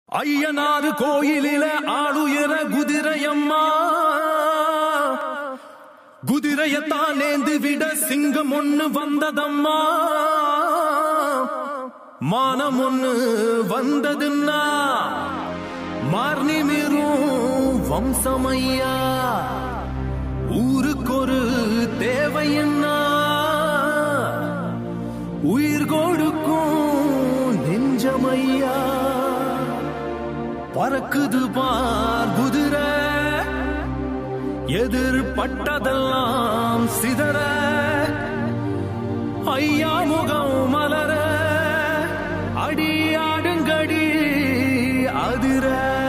ஐயனாறு கோயிலில ஆளுயர குதிரையம்மா குதிரையத்தான் நேந்து விட சிங்கம் ஒண்ணு வந்ததம்மா மானம் ஒண்ணு வந்ததுன்னா மார்னி மீறும் வம்சமையா ஊருக்கொரு தேவையன்னா உயிர் கொடுக்கும் நெஞ்சமையா பறக்குது பார் குதிரை எதிர்பட்டதெல்லாம் சிதற ஐயா முகம் மலர அடி ஆடுங்கடி அதிர